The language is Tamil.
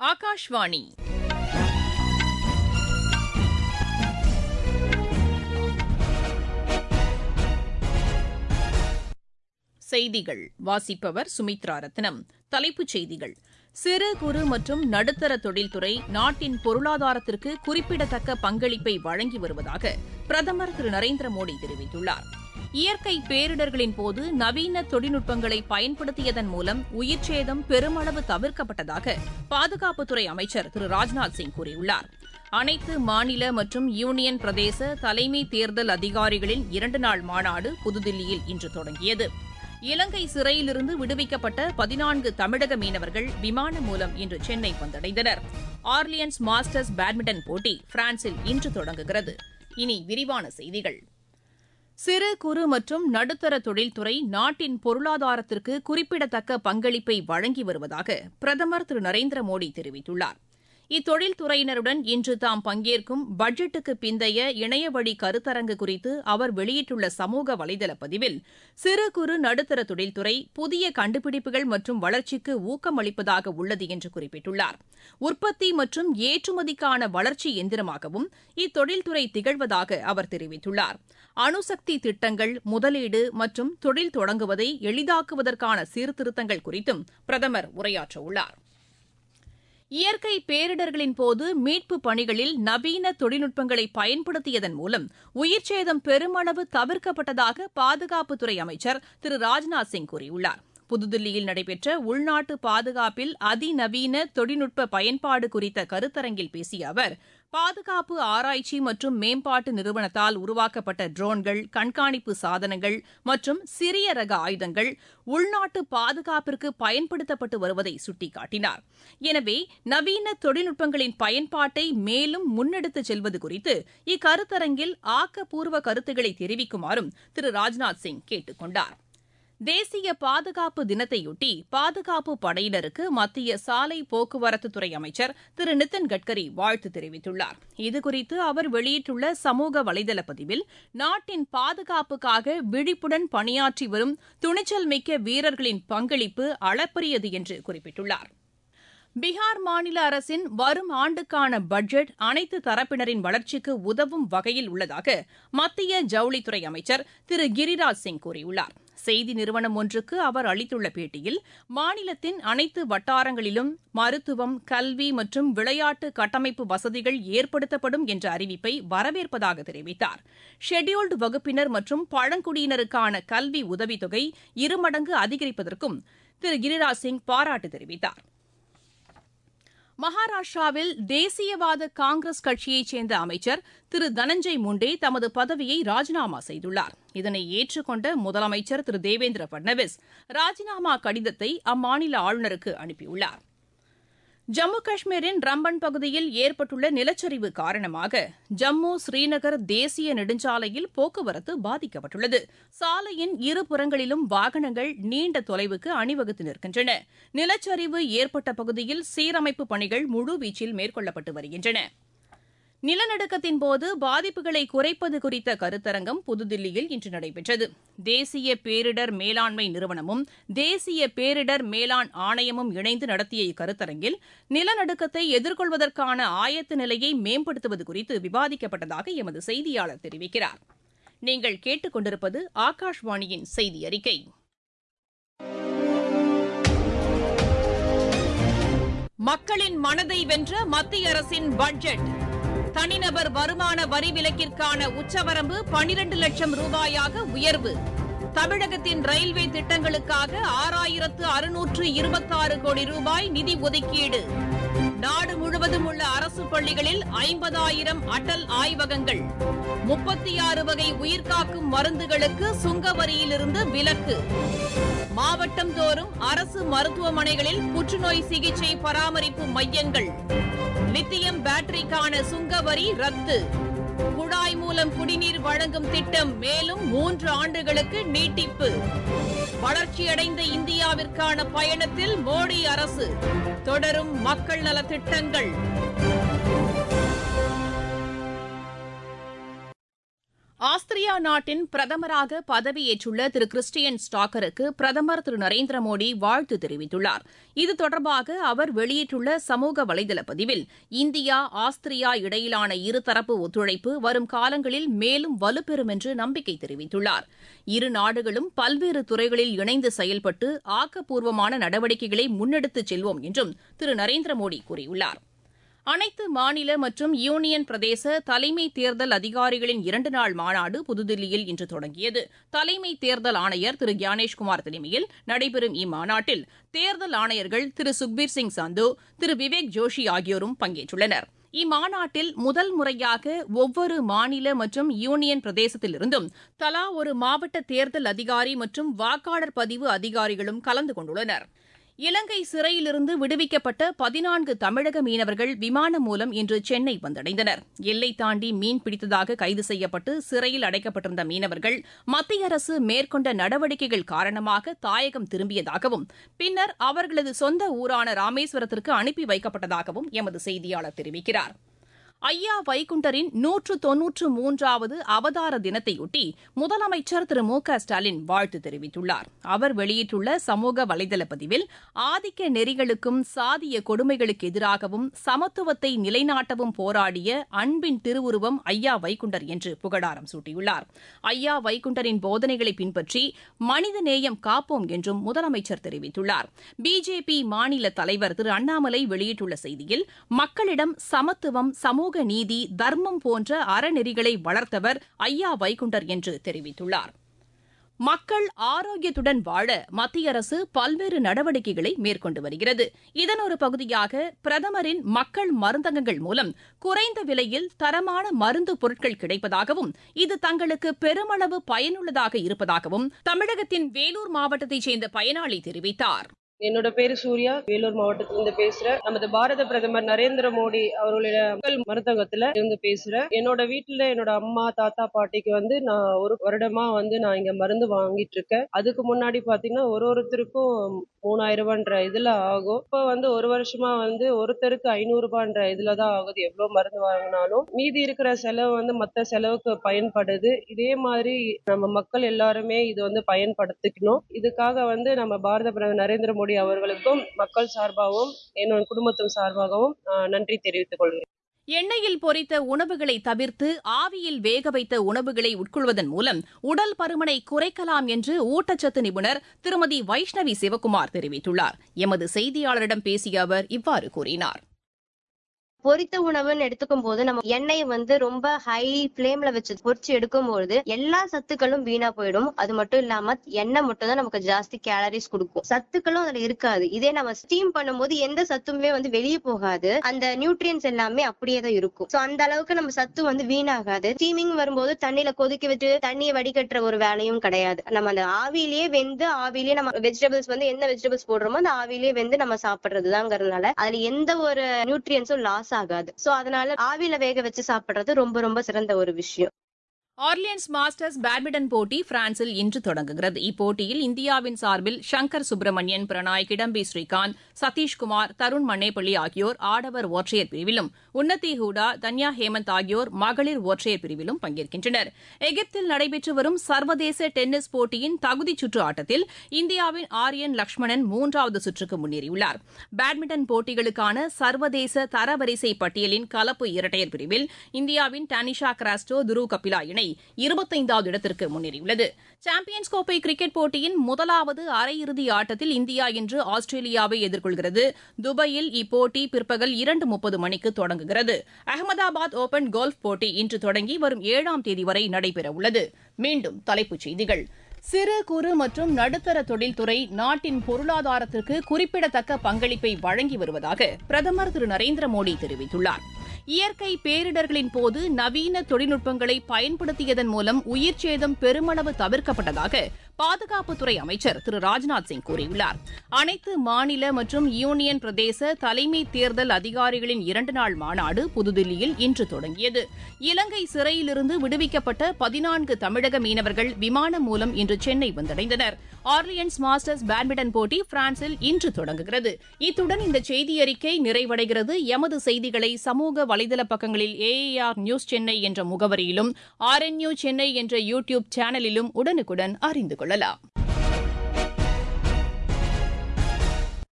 ஆகாஷ்வாணி செய்திகள் வாசிப்பவர் சுமித்ரா ரத்னம் தலைப்புச் செய்திகள் சிறு குறு மற்றும் நடுத்தர தொழில்துறை நாட்டின் பொருளாதாரத்திற்கு குறிப்பிடத்தக்க பங்களிப்பை வழங்கி வருவதாக பிரதமர் திரு நரேந்திர மோடி தெரிவித்துள்ளார் இயற்கை பேரிடர்களின் போது நவீன தொழில்நுட்பங்களை பயன்படுத்தியதன் மூலம் உயிர்ச்சேதம் பெருமளவு தவிர்க்கப்பட்டதாக பாதுகாப்புத்துறை அமைச்சர் திரு ராஜ்நாத் சிங் கூறியுள்ளார் அனைத்து மாநில மற்றும் யூனியன் பிரதேச தலைமை தேர்தல் அதிகாரிகளின் இரண்டு நாள் மாநாடு புதுதில்லியில் இன்று தொடங்கியது இலங்கை சிறையிலிருந்து விடுவிக்கப்பட்ட பதினான்கு தமிழக மீனவர்கள் விமானம் மூலம் இன்று சென்னை வந்தடைந்தனர் ஆர்லியன்ஸ் மாஸ்டர்ஸ் பேட்மிண்டன் போட்டி பிரான்சில் இன்று தொடங்குகிறது இனி விரிவான செய்திகள் சிறு குறு மற்றும் நடுத்தர தொழில்துறை நாட்டின் பொருளாதாரத்திற்கு குறிப்பிடத்தக்க பங்களிப்பை வழங்கி வருவதாக பிரதமர் திரு நரேந்திர மோடி தெரிவித்துள்ளார் இத்தொழில்துறையினருடன் இன்று தாம் பங்கேற்கும் பட்ஜெட்டுக்கு பிந்தைய இணையவழி கருத்தரங்கு குறித்து அவர் வெளியிட்டுள்ள சமூக வலைதள பதிவில் சிறு குறு நடுத்தர தொழில்துறை புதிய கண்டுபிடிப்புகள் மற்றும் வளர்ச்சிக்கு ஊக்கம் அளிப்பதாக உள்ளது என்று குறிப்பிட்டுள்ளார் உற்பத்தி மற்றும் ஏற்றுமதிக்கான வளர்ச்சி எந்திரமாகவும் இத்தொழில்துறை திகழ்வதாக அவர் தெரிவித்துள்ளார் அணுசக்தி திட்டங்கள் முதலீடு மற்றும் தொழில் தொடங்குவதை எளிதாக்குவதற்கான சீர்திருத்தங்கள் குறித்தும் பிரதமர் உரையாற்றவுள்ளார் இயற்கை பேரிடர்களின் போது மீட்புப் பணிகளில் நவீன தொழில்நுட்பங்களை பயன்படுத்தியதன் மூலம் உயிர்ச்சேதம் பெருமளவு தவிர்க்கப்பட்டதாக பாதுகாப்புத்துறை அமைச்சர் திரு ராஜ்நாத் சிங் கூறியுள்ளார் புதுதில்லியில் நடைபெற்ற உள்நாட்டு பாதுகாப்பில் அதிநவீன தொழில்நுட்ப பயன்பாடு குறித்த கருத்தரங்கில் பேசிய அவர் பாதுகாப்பு ஆராய்ச்சி மற்றும் மேம்பாட்டு நிறுவனத்தால் உருவாக்கப்பட்ட ட்ரோன்கள் கண்காணிப்பு சாதனங்கள் மற்றும் சிறிய ரக ஆயுதங்கள் உள்நாட்டு பாதுகாப்பிற்கு பயன்படுத்தப்பட்டு வருவதை சுட்டிக்காட்டினார் எனவே நவீன தொழில்நுட்பங்களின் பயன்பாட்டை மேலும் முன்னெடுத்துச் செல்வது குறித்து இக்கருத்தரங்கில் ஆக்கப்பூர்வ கருத்துக்களை தெரிவிக்குமாறும் திரு ராஜ்நாத் சிங் கேட்டுக் கொண்டார் தேசிய பாதுகாப்பு தினத்தையொட்டி பாதுகாப்பு படையினருக்கு மத்திய சாலை போக்குவரத்துத்துறை அமைச்சர் திரு நிதின் கட்கரி வாழ்த்து தெரிவித்துள்ளார் இதுகுறித்து அவர் வெளியிட்டுள்ள சமூக வலைதள பதிவில் நாட்டின் பாதுகாப்புக்காக விழிப்புடன் பணியாற்றி வரும் துணிச்சல் மிக்க வீரர்களின் பங்களிப்பு அளப்பரியது என்று குறிப்பிட்டுள்ளார் பீகார் மாநில அரசின் வரும் ஆண்டுக்கான பட்ஜெட் அனைத்து தரப்பினரின் வளர்ச்சிக்கு உதவும் வகையில் உள்ளதாக மத்திய ஜவுளித்துறை அமைச்சர் திரு கிரிராஜ் சிங் கூறியுள்ளார் செய்தி நிறுவனம் ஒன்றுக்கு அவர் அளித்துள்ள பேட்டியில் மாநிலத்தின் அனைத்து வட்டாரங்களிலும் மருத்துவம் கல்வி மற்றும் விளையாட்டு கட்டமைப்பு வசதிகள் ஏற்படுத்தப்படும் என்ற அறிவிப்பை வரவேற்பதாக தெரிவித்தார் ஷெட்யூல்டு வகுப்பினர் மற்றும் பழங்குடியினருக்கான கல்வி உதவித்தொகை இருமடங்கு அதிகரிப்பதற்கும் திரு கிரிராஜ் சிங் பாராட்டு தெரிவித்தார் மகாராஷ்டிராவில் தேசியவாத காங்கிரஸ் கட்சியைச் சேர்ந்த அமைச்சர் திரு தனஞ்சய் முண்டே தமது பதவியை ராஜினாமா செய்துள்ளார் இதனை ஏற்றுக்கொண்ட முதலமைச்சர் திரு தேவேந்திர பட்னவிஸ் ராஜினாமா கடிதத்தை அம்மாநில ஆளுநருக்கு அனுப்பியுள்ளார் ஜம்மு காஷ்மீரின் ரம்பன் பகுதியில் ஏற்பட்டுள்ள நிலச்சரிவு காரணமாக ஜம்மு ஸ்ரீநகர் தேசிய நெடுஞ்சாலையில் போக்குவரத்து பாதிக்கப்பட்டுள்ளது சாலையின் இருபுறங்களிலும் வாகனங்கள் நீண்ட தொலைவுக்கு அணிவகுத்து நிற்கின்றன நிலச்சரிவு ஏற்பட்ட பகுதியில் சீரமைப்பு பணிகள் முழுவீச்சில் மேற்கொள்ளப்பட்டு வருகின்றன நிலநடுக்கத்தின் போது பாதிப்புகளை குறைப்பது குறித்த கருத்தரங்கம் புதுதில்லியில் இன்று நடைபெற்றது தேசிய பேரிடர் மேலாண்மை நிறுவனமும் தேசிய பேரிடர் மேலாண் ஆணையமும் இணைந்து நடத்திய இக்கருத்தரங்கில் நிலநடுக்கத்தை எதிர்கொள்வதற்கான ஆயத்த நிலையை மேம்படுத்துவது குறித்து விவாதிக்கப்பட்டதாக எமது செய்தியாளர் தெரிவிக்கிறார் நீங்கள் கேட்டுக்கொண்டிருப்பது ஆகாஷ்வாணியின் செய்தி அறிக்கை மக்களின் மனதை வென்ற மத்திய அரசின் பட்ஜெட் தனிநபர் வருமான வரி விலக்கிற்கான உச்சவரம்பு பனிரண்டு லட்சம் ரூபாயாக உயர்வு தமிழகத்தின் ரயில்வே திட்டங்களுக்காக ஆறாயிரத்து அறுநூற்று இருபத்தாறு கோடி ரூபாய் நிதி ஒதுக்கீடு நாடு முழுவதும் உள்ள அரசு பள்ளிகளில் ஐம்பதாயிரம் அடல் ஆய்வகங்கள் முப்பத்தி ஆறு வகை உயிர்காக்கும் மருந்துகளுக்கு சுங்க வரியிலிருந்து விலக்கு மாவட்டம் தோறும் அரசு மருத்துவமனைகளில் புற்றுநோய் சிகிச்சை பராமரிப்பு மையங்கள் லித்தியம் பேட்டரிக்கான சுங்க வரி ரத்து குழாய் மூலம் குடிநீர் வழங்கும் திட்டம் மேலும் மூன்று ஆண்டுகளுக்கு நீட்டிப்பு வளர்ச்சியடைந்த இந்தியாவிற்கான பயணத்தில் மோடி அரசு தொடரும் மக்கள் நல திட்டங்கள் ஆஸ்திரியா நாட்டின் பிரதமராக பதவியேற்றுள்ள திரு கிறிஸ்டியன் ஸ்டாக்கருக்கு பிரதமர் திரு நரேந்திர மோடி வாழ்த்து தெரிவித்துள்ளார் இது தொடர்பாக அவர் வெளியிட்டுள்ள சமூக வலைதள பதிவில் இந்தியா ஆஸ்திரியா இடையிலான இருதரப்பு ஒத்துழைப்பு வரும் காலங்களில் மேலும் வலுப்பெறும் என்று நம்பிக்கை தெரிவித்துள்ளார் இரு நாடுகளும் பல்வேறு துறைகளில் இணைந்து செயல்பட்டு ஆக்கப்பூர்வமான நடவடிக்கைகளை முன்னெடுத்துச் செல்வோம் என்றும் திரு நரேந்திர மோடி கூறியுள்ளார் அனைத்து மாநில மற்றும் யூனியன் பிரதேச தலைமை தேர்தல் அதிகாரிகளின் இரண்டு நாள் மாநாடு புதுதில்லியில் இன்று தொடங்கியது தலைமை தேர்தல் ஆணையர் திரு கியானேஷ்குமார் தலைமையில் நடைபெறும் இம்மாநாட்டில் தேர்தல் ஆணையர்கள் திரு சுக்பீர் சிங் சந்து திரு விவேக் ஜோஷி ஆகியோரும் பங்கேற்றுள்ளனர் இம்மாநாட்டில் முதல் முறையாக ஒவ்வொரு மாநில மற்றும் யூனியன் பிரதேசத்திலிருந்தும் தலா ஒரு மாவட்ட தேர்தல் அதிகாரி மற்றும் வாக்காளர் பதிவு அதிகாரிகளும் கலந்து கொண்டுள்ளனா் இலங்கை சிறையிலிருந்து விடுவிக்கப்பட்ட பதினான்கு தமிழக மீனவர்கள் விமானம் மூலம் இன்று சென்னை வந்தடைந்தனர் எல்லை தாண்டி மீன் பிடித்ததாக கைது செய்யப்பட்டு சிறையில் அடைக்கப்பட்டிருந்த மீனவர்கள் மத்திய அரசு மேற்கொண்ட நடவடிக்கைகள் காரணமாக தாயகம் திரும்பியதாகவும் பின்னர் அவர்களது சொந்த ஊரான ராமேஸ்வரத்திற்கு அனுப்பி வைக்கப்பட்டதாகவும் எமது செய்தியாளர் தெரிவிக்கிறார் ஐயா வைகுண்டரின் நூற்று தொன்னூற்று மூன்றாவது அவதார தினத்தையொட்டி முதலமைச்சர் திரு மு க ஸ்டாலின் வாழ்த்து தெரிவித்துள்ளார் அவர் வெளியிட்டுள்ள சமூக வலைதள பதிவில் ஆதிக்க நெறிகளுக்கும் சாதிய கொடுமைகளுக்கு எதிராகவும் சமத்துவத்தை நிலைநாட்டவும் போராடிய அன்பின் திருவுருவம் ஐயா வைகுண்டர் என்று புகழாரம் சூட்டியுள்ளார் ஐயா வைகுண்டரின் போதனைகளை பின்பற்றி மனித நேயம் காப்போம் என்றும் முதலமைச்சர் தெரிவித்துள்ளார் பிஜேபி மாநில தலைவர் திரு அண்ணாமலை வெளியிட்டுள்ள செய்தியில் மக்களிடம் சமத்துவம் சமூக சமூக நீதி தர்மம் போன்ற அறநெறிகளை வளர்த்தவர் ஐயா வைகுண்டர் என்று தெரிவித்துள்ளார் மக்கள் ஆரோக்கியத்துடன் வாழ மத்திய அரசு பல்வேறு நடவடிக்கைகளை மேற்கொண்டு வருகிறது இதன் ஒரு பகுதியாக பிரதமரின் மக்கள் மருந்தகங்கள் மூலம் குறைந்த விலையில் தரமான மருந்து பொருட்கள் கிடைப்பதாகவும் இது தங்களுக்கு பெருமளவு பயனுள்ளதாக இருப்பதாகவும் தமிழகத்தின் வேலூர் மாவட்டத்தைச் சேர்ந்த பயனாளி தெரிவித்தார் என்னோட பேரு சூர்யா வேலூர் மாவட்டத்திலிருந்து பேசுறேன் நமது பாரத பிரதமர் நரேந்திர மோடி அவர்களுடைய மக்கள் மருந்தகத்துல இருந்து பேசுறேன் என்னோட வீட்டுல என்னோட அம்மா தாத்தா பாட்டிக்கு வந்து நான் ஒரு வருடமா வந்து நான் இங்க மருந்து வாங்கிட்டு இருக்கேன் அதுக்கு முன்னாடி பாத்தீங்கன்னா ஒரு ஒருத்தருக்கும் மூணாயிரம் ரூபான்ற இதுல ஆகும் இப்போ வந்து ஒரு வருஷமா வந்து ஒருத்தருக்கு ஐநூறு ரூபான்ற இதுல தான் ஆகுது எவ்வளவு மருந்து வாங்கினாலும் மீதி இருக்கிற செலவு வந்து மத்த செலவுக்கு பயன்படுது இதே மாதிரி நம்ம மக்கள் எல்லாருமே இது வந்து பயன்படுத்திக்கணும் இதுக்காக வந்து நம்ம பாரத பிரதமர் நரேந்திர மோடி அவர்களுக்கும் மக்கள் சார்பாகவும் என்னோட குடும்பத்தின் சார்பாகவும் நன்றி தெரிவித்துக் கொள்கிறேன் எண்ணெயில் பொரித்த உணவுகளை தவிர்த்து ஆவியில் வேக வைத்த உணவுகளை உட்கொள்வதன் மூலம் உடல் பருமனை குறைக்கலாம் என்று ஊட்டச்சத்து நிபுணர் திருமதி வைஷ்ணவி சிவக்குமார் தெரிவித்துள்ளார் எமது செய்தியாளரிடம் பேசிய அவர் இவ்வாறு கூறினார் பொரித்த உணவுன்னு எடுத்துக்கும் போது நம்ம எண்ணெயை வந்து ரொம்ப ஹை பிளேம்ல வச்சு பொரிச்சு எடுக்கும் போது எல்லா சத்துக்களும் வீணா போயிடும் அது மட்டும் இல்லாம எண்ணெய் மட்டும் தான் நமக்கு ஜாஸ்தி கேலரிஸ் கொடுக்கும் சத்துக்களும் அதுல இருக்காது இதே நம்ம ஸ்டீம் பண்ணும்போது எந்த சத்துமே வந்து வெளியே போகாது அந்த நியூட்ரியன்ஸ் எல்லாமே அப்படியே தான் இருக்கும் சோ அந்த அளவுக்கு நம்ம சத்து வந்து வீணாகாது ஸ்டீமிங் வரும்போது தண்ணியில கொதிக்க வச்சு தண்ணியை வடிகட்டுற ஒரு வேலையும் கிடையாது நம்ம அந்த ஆவிலேயே வெந்து ஆவிலேயே நம்ம வெஜிடபிள்ஸ் வந்து என்ன வெஜிடபிள்ஸ் போடுறோமோ அந்த ஆவிலேயே வெந்து நம்ம சாப்பிடுறதுதாங்கிறதுனால அதுல எந்த ஒரு நியூட்ரியன்ஸும் லாஸ் ஆகாது சோ அதனால ஆவியில வேக வச்சு சாப்பிடுறது ரொம்ப ரொம்ப சிறந்த ஒரு விஷயம் ஆர்லியன்ஸ் மாஸ்டர்ஸ் பேட்மிண்டன் போட்டி பிரான்சில் இன்று தொடங்குகிறது இப்போட்டியில் இந்தியாவின் சார்பில் ஷங்கர் சுப்பிரமணியன் பிரணாய் கிடம்பி ஸ்ரீகாந்த் சதீஷ்குமார் தருண் மன்னேப்பள்ளி ஆகியோர் ஆடவர் ஒற்றையர் பிரிவிலும் உன்னதி ஹூடா தன்யா ஹேமந்த் ஆகியோர் மகளிர் ஒற்றையர் பிரிவிலும் பங்கேற்கின்றனர் எகிப்தில் நடைபெற்று வரும் சர்வதேச டென்னிஸ் போட்டியின் தகுதிச் சுற்று ஆட்டத்தில் இந்தியாவின் ஆரியன் லக்ஷ்மணன் மூன்றாவது சுற்றுக்கு முன்னேறியுள்ளார் பேட்மிண்டன் போட்டிகளுக்கான சர்வதேச தரவரிசை பட்டியலின் கலப்பு இரட்டையர் பிரிவில் இந்தியாவின் டானிஷா கிராஸ்டோ துரு கபிலா இணை இருபத்தைந்தாவது இடத்திற்கு முன்னேறியுள்ளது சாம்பியன்ஸ் கோப்பை கிரிக்கெட் போட்டியின் முதலாவது அரையிறுதி ஆட்டத்தில் இந்தியா இன்று ஆஸ்திரேலியாவை எதிர்கொள்கிறது துபாயில் இப்போட்டி பிற்பகல் இரண்டு முப்பது மணிக்கு தொடங்குகிறது அகமதாபாத் ஓபன் கோல்ஃப் போட்டி இன்று தொடங்கி வரும் ஏழாம் தேதி வரை நடைபெறவுள்ளது மீண்டும் தலைப்புச் செய்திகள் சிறு குறு மற்றும் நடுத்தர தொழில்துறை நாட்டின் பொருளாதாரத்திற்கு குறிப்பிடத்தக்க பங்களிப்பை வழங்கி வருவதாக பிரதமர் திரு நரேந்திர மோடி தெரிவித்துள்ளார் இயற்கை பேரிடர்களின் போது நவீன தொழில்நுட்பங்களை பயன்படுத்தியதன் மூலம் உயிர்ச்சேதம் பெருமளவு தவிர்க்கப்பட்டதாக பாதுகாப்புத்துறை அமைச்சர் திரு ராஜ்நாத் சிங் கூறியுள்ளார் அனைத்து மாநில மற்றும் யூனியன் பிரதேச தலைமை தேர்தல் அதிகாரிகளின் இரண்டு நாள் மாநாடு புதுதில்லியில் இன்று தொடங்கியது இலங்கை சிறையிலிருந்து விடுவிக்கப்பட்ட பதினான்கு தமிழக மீனவர்கள் விமானம் மூலம் இன்று சென்னை வந்தடைந்தனர் ஆர்லியன்ஸ் மாஸ்டர்ஸ் பேட்மிண்டன் போட்டி பிரான்சில் இன்று தொடங்குகிறது இத்துடன் இந்த செய்தியறிக்கை நிறைவடைகிறது எமது செய்திகளை சமூக வலைதள பக்கங்களில் ஏஐஆர் நியூஸ் சென்னை என்ற முகவரியிலும் ஆர்என்யூ சென்னை என்ற யூ டியூப் சேனலிலும் உடனுக்குடன் அறிந்து கொள்ளலாம்